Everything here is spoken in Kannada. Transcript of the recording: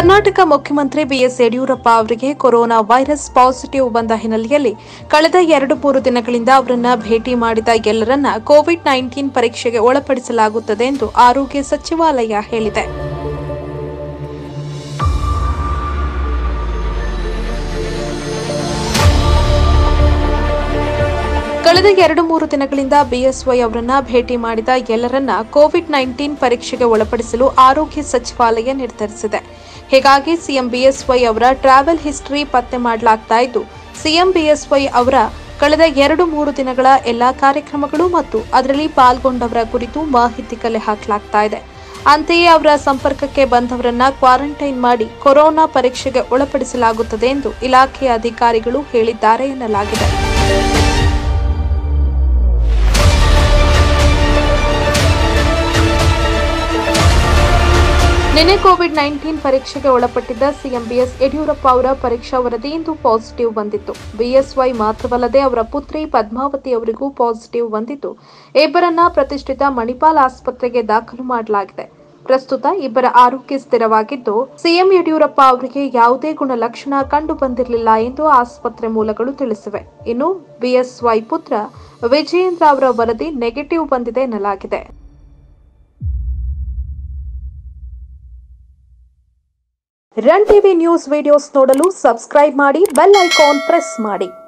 ಕರ್ನಾಟಕ ಮುಖ್ಯಮಂತ್ರಿ ಬಿಎಸ್ ಯಡಿಯೂರಪ್ಪ ಅವರಿಗೆ ಕೊರೋನಾ ವೈರಸ್ ಪಾಸಿಟಿವ್ ಬಂದ ಹಿನ್ನೆಲೆಯಲ್ಲಿ ಕಳೆದ ಎರಡು ಮೂರು ದಿನಗಳಿಂದ ಅವರನ್ನ ಭೇಟಿ ಮಾಡಿದ ಎಲ್ಲರನ್ನ ಕೋವಿಡ್ ನೈನ್ಟೀನ್ ಪರೀಕ್ಷೆಗೆ ಒಳಪಡಿಸಲಾಗುತ್ತದೆ ಎಂದು ಆರೋಗ್ಯ ಸಚಿವಾಲಯ ಹೇಳಿದೆ ಕಳೆದ ಎರಡು ಮೂರು ದಿನಗಳಿಂದ ಬಿಎಸ್ವೈ ಅವರನ್ನ ಭೇಟಿ ಮಾಡಿದ ಎಲ್ಲರನ್ನ ಕೋವಿಡ್ ನೈನ್ಟೀನ್ ಪರೀಕ್ಷೆಗೆ ಒಳಪಡಿಸಲು ಆರೋಗ್ಯ ಸಚಿವಾಲಯ ನಿರ್ಧರಿಸಿದೆ ಹೀಗಾಗಿ ಸಿಎಂ ಬಿಎಸ್ವೈ ಅವರ ಟ್ರಾವೆಲ್ ಹಿಸ್ಟರಿ ಪತ್ತೆ ಮಾಡಲಾಗ್ತಾ ಇದ್ದು ಸಿಎಂ ಬಿಎಸ್ವೈ ಅವರ ಕಳೆದ ಎರಡು ಮೂರು ದಿನಗಳ ಎಲ್ಲಾ ಕಾರ್ಯಕ್ರಮಗಳು ಮತ್ತು ಅದರಲ್ಲಿ ಪಾಲ್ಗೊಂಡವರ ಕುರಿತು ಮಾಹಿತಿ ಕಲೆ ಹಾಕಲಾಗ್ತಾ ಇದೆ ಅಂತೆಯೇ ಅವರ ಸಂಪರ್ಕಕ್ಕೆ ಬಂದವರನ್ನ ಕ್ವಾರಂಟೈನ್ ಮಾಡಿ ಕೊರೋನಾ ಪರೀಕ್ಷೆಗೆ ಒಳಪಡಿಸಲಾಗುತ್ತದೆ ಎಂದು ಇಲಾಖೆಯ ಅಧಿಕಾರಿಗಳು ಹೇಳಿದ್ದಾರೆ ಎನ್ನಲಾಗಿದೆ ನಿನ್ನೆ ಕೋವಿಡ್ ನೈನ್ಟೀನ್ ಪರೀಕ್ಷೆಗೆ ಒಳಪಟ್ಟಿದ್ದ ಸಿಎಂ ಬಿಎಸ್ ಯಡಿಯೂರಪ್ಪ ಅವರ ಪರೀಕ್ಷಾ ವರದಿ ಇಂದು ಪಾಸಿಟಿವ್ ಬಂದಿತ್ತು ಬಿಎಸ್ವೈ ಮಾತ್ರವಲ್ಲದೆ ಅವರ ಪುತ್ರಿ ಪದ್ಮಾವತಿ ಅವರಿಗೂ ಪಾಸಿಟಿವ್ ಬಂದಿದ್ದು ಇಬ್ಬರನ್ನ ಪ್ರತಿಷ್ಠಿತ ಮಣಿಪಾಲ್ ಆಸ್ಪತ್ರೆಗೆ ದಾಖಲು ಮಾಡಲಾಗಿದೆ ಪ್ರಸ್ತುತ ಇಬ್ಬರ ಆರೋಗ್ಯ ಸ್ಥಿರವಾಗಿದ್ದು ಸಿಎಂ ಯಡಿಯೂರಪ್ಪ ಅವರಿಗೆ ಯಾವುದೇ ಗುಣಲಕ್ಷಣ ಕಂಡು ಬಂದಿರಲಿಲ್ಲ ಎಂದು ಆಸ್ಪತ್ರೆ ಮೂಲಗಳು ತಿಳಿಸಿವೆ ಇನ್ನು ಬಿಎಸ್ವೈ ಪುತ್ರ ವಿಜಯೇಂದ್ರ ಅವರ ವರದಿ ನೆಗೆಟಿವ್ ಬಂದಿದೆ ಎನ್ನಲಾಗಿದೆ ರನ್ ಟಿವಿ ನ್ಯೂಸ್ ವಿಡಿಯೋಸ್ ನೋಡಲು ಸಬ್ಸ್ಕ್ರೈಬ್ ಮಾಡಿ ಬೆಲ್ ಐಕಾನ್ ಪ್ರೆಸ್ ಮಾಡಿ